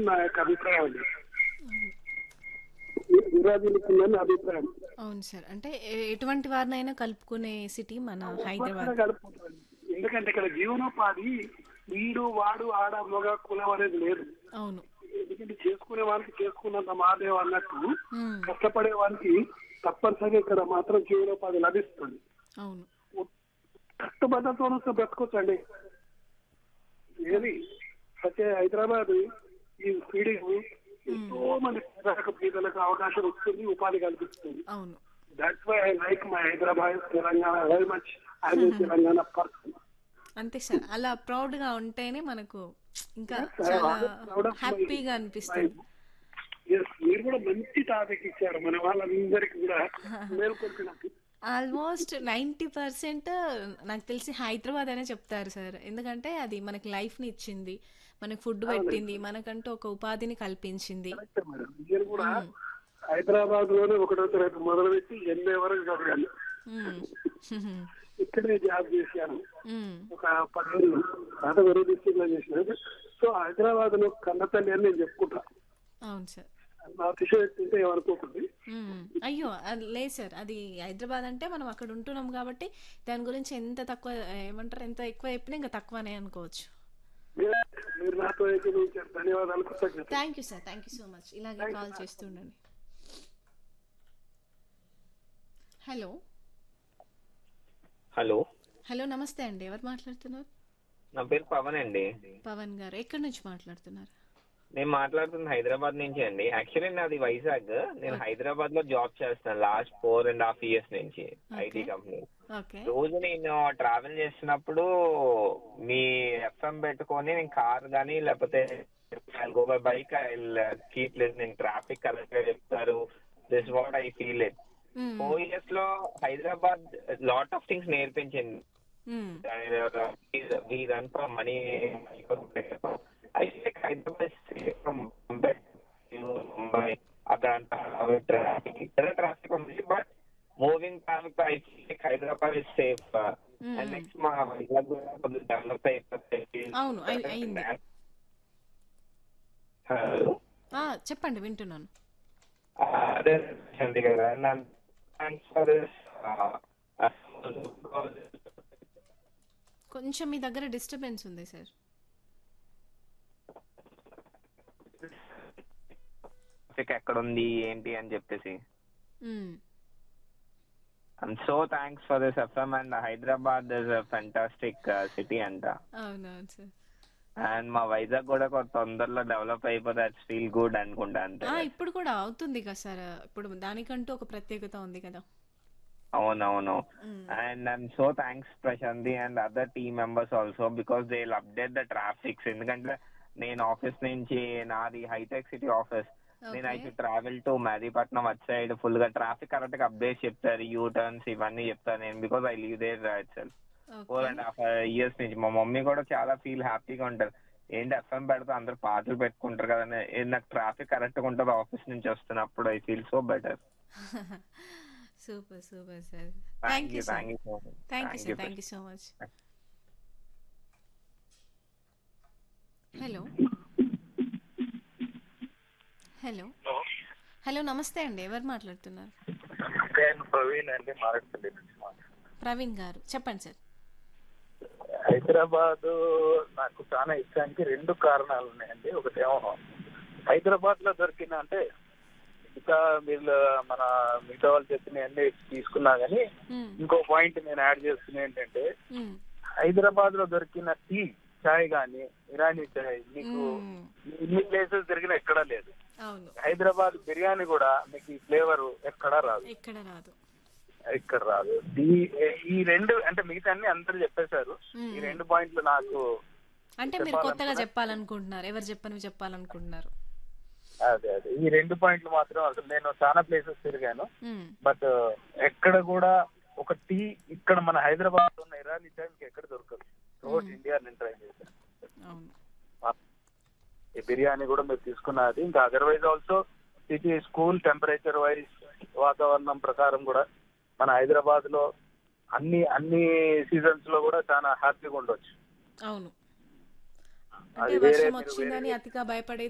ఉంటుందని నా యొక్క అభిప్రాయం అండి విరాజిల్లుతుందని నా అభిప్రాయం అవును సార్ అంటే ఎ- ఎటువంటి వారినైనా కలుపుకునే సిటీ మన హైదరాబాద్ గడుపుతుంది ఎందుకంటే ఇక్కడ జీవనోపాధి వీడు వాడు ఆడ మగ కులం అనేది లేదు అవును ఎందుకంటే చేసుకునే వారికి చేసుకున్నంత మాదేవ్ అన్నట్టు ఉమ్, కష్టపడే వారికి తప్పనిసరిగా ఇక్కడ మాత్రం జీవనోపాధి లభిస్తుంది అవును కట్టుబద్ధతో వస్తే బ్రతకొచ్చండి ఏది అయితే హైదరాబాద్ ఈ ఫీడింగ్ ఎంతో మంది పేదలకు పేదలకు అవకాశం ఇస్తుంది ఉపాధి కల్పిస్తుంది అవును that's why I like my Hyderabad Telangana very much I Telangana person అంతే సార్ అలా ప్రౌడ్ గా ఉంటేనే మనకు ఇంకా Yes, I చాలా always proud of my- హ్యాపీగా అనిపిస్తుంది ఎస్ మీరు కూడా మంచి టాపిక్ ఇచ్చారు మన వాళ్ళందరికీ కూడా మేల్కొల్పినట్టు ఆల్మోస్ట్ నైంటీ పర్సెంట్ నాకు తెలిసి హైదరాబాద్ అనే చెప్తారు సార్ ఎందుకంటే అది మనకి లైఫ్ని ఇచ్చింది మనకు ఫుడ్ పెట్టింది మనకంటూ ఒక ఉపాధిని కల్పించింది కరెక్ట్ మేడం నేను కూడా హైదరాబాద్ లోనే ఒకటో తరగతి మొదలుపెట్టి ఎనభై వరకు చదివాను మ్మ్. ఇక్కడే జాబ్ చేశాను మ్మ్. ఒక పదిహేను పాత వేరే డిస్ట్రిక్ట్ లో చేసిన సో హైదరాబాద్ లో కన్నతల్లి అని నేను చెప్పుకుంటా అవును సార్ నా అతిశయోక్తి ఉంటే ఏమనుకోకండి మ్మ్. అయ్యో అది లేదు సార్ అది హైదరాబాద్ అంటే మనం అక్కడ ఉంటున్నాం కాబట్టి దాని గురించి ఎంత తక్కువ ఏమంటారు ఎంత ఎక్కువ చెప్పినా ఇంకా తక్కువనే అనుకోవచ్చు మీరు మీరు నాతో ఏకీభవించారు ధన్యవాదాలు కృతజ్ఞత thank you sir thank you so much ఇలాగే కాల్ చేస్తుండండి హలో హలో హలో నమస్తే అండి ఎవరు మాట్లాడుతున్నారు నా పేరు పవన్ అండి పవన్ గారు ఎక్కడి నుంచి మాట్లాడుతున్నారు నేను మాట్లాడుతుంది హైదరాబాద్ నుంచి అండి యాక్చువల్లీ నాది వైజాగ్ నేను హైదరాబాద్ లో జాబ్ చేస్తాను last four and half years నుంచి ఐటీ కంపెనీ ఓకే రోజు నేను ట్రావెల్ చేసినప్పుడు మీ ఎఫ్ఎం పెట్టుకొని నేను కార్ కానీ లేకపోతే go by bike I keep listening traffic correct గా చెప్తారు this what I feel it four years లో హైదరాబాద్ లాట్ ఆఫ్ థింగ్స్ నేర్పించింది we run for money. I think Hyderabad is safe from Bombay to Mumbai. అక్కడ traffic ఇక్కడ traffic ఉంది but moving traffic I think Hyderabad is safe and next మా వైజాగ్ కూడా కొంచెం develop అయిపోతాయి అవును, అయి- అయింది. హలో ఆ, చెప్పండి వింటున్నాను అదే చండి కదా థ్యాంక్స్ ఫర్ దిస్ కొంచెం మీ దగ్గర డిస్టర్బెన్స్ ఉంది సార్ ట్రాఫిక్ ఎక్కడ ఉంది ఏంటి అని చెప్పేసి hmm. I'm so thanks for this FM and Hyderabad is a fantastic city అంట అవునవును సార్ అండ్ మా వైజాగ్ కూడా కొంత తొందరలో డెవలప్ అయిపోతే అట్స్ ఫీల్ గుడ్ అనుకుంటా అంతే ఆ, ఇప్పుడు కూడా అవుతుంది కదా సార్ ఇప్పుడు దానికంటూ ఒక ప్రత్యేకత ఉంది కదా అవునవును and I'm so thanks Prashanthi and other team members also because they update the traffics ఎందుకంటే నేను ఆఫీస్ నుంచి నాది హైటెక్ సిటీ ఆఫీస్ నేను అయితే travel to Mehdipatnam at side full గా ట్రాఫిక్ కరెక్ట్ గా అప్డేట్ చెప్తారు యూ టర్న్స్ ఇవన్నీ చెప్తాను నేను because I leave there itself four and half years నుంచి మా మమ్మీ కూడా చాలా ఫీల్ హ్యాపీగా ఉంటారు ఏంటి ఎఫ్ఎం పెడితే అందరు పాటలు పెట్టుకుంటారు కదా అని. ఏ నాకు ట్రాఫిక్ కరెక్ట్ గా ఉంటుంది ఆఫీస్ నుంచి వస్తున్నప్పుడు I feel so better super super sir thank thank you you sir thank you so much thank you sir thank you so much hello hello hello నమస్తే అండి ఎవరు మాట్లాడుతున్నారు నేను ప్రవీణ్ అండి మారేడుపల్లి నుంచి మాట్లాడుతున్నాను. ప్రవీణ్ గారు చెప్పండి సార్ హైదరాబాద్ నాకు చాలా ఇష్టానికి రెండు కారణాలు ఉన్నాయండి ఒకటేమో హైదరాబాద్ లో దొరికిన అంటే ఇంకా వీళ్ళు మన మిగతా వాళ్ళు చెప్పిన అన్ని తీసుకున్నా గానీ మ్మ్. ఇంకో పాయింట్ నేను యాడ్ చేస్తున్నా ఏంటంటే మ్మ్. హైదరాబాద్ లో దొరికిన టీ చాయ్ గానీ ఇరానీ చాయ్ మీకు మ్మ్. ఇన్ని ప్లేసెస్ దొరికిన ఎక్కడా లేదు అవును హైదరాబాద్ బిర్యానీ కూడా మీకు ఈ ఫ్లేవర్ ఎక్కడా రాదు ఇక్కడ రాదు ఇక్కడ రాదు ఈ ఈ రెండు అంటే మిగతా అన్ని అందరూ చెప్పేశారు మ్మ్. ఈ రెండు పాయింట్లు నాకు అంటే మీరు కొత్తగా చెప్పాలనుకుంటున్నారు ఎవరు చెప్పనివి చెప్పాలనుకుంటున్నారు అదే అదే ఈ రెండు పాయింట్లు మాత్రం అసలు నేను చాలా ప్లేసెస్ తిరిగాను మ్మ్. బట్ ఎక్కడ కూడా ఒక టీ ఇక్కడ మన హైదరాబాద్ లో ఉన్న ఇరానీ చాయ్ మీకు ఎక్కడ దొరకదు రోడ్ ఇండియా నేను ట్రై చేశాను అవును ఈ బిర్యానీ కూడా మీరు తీసుకున్నది ఇంకా otherwise also city school temperature wise వాతావరణం ప్రకారం కూడా మన హైదరాబాద్ లో అన్ని అన్ని సీజన్స్ లో కూడా చాలా హ్యాపీగా ఉండొచ్చు అవును అది అంటే వేరే వర్షం మీరు వచ్చిందని అతిగా భయపడే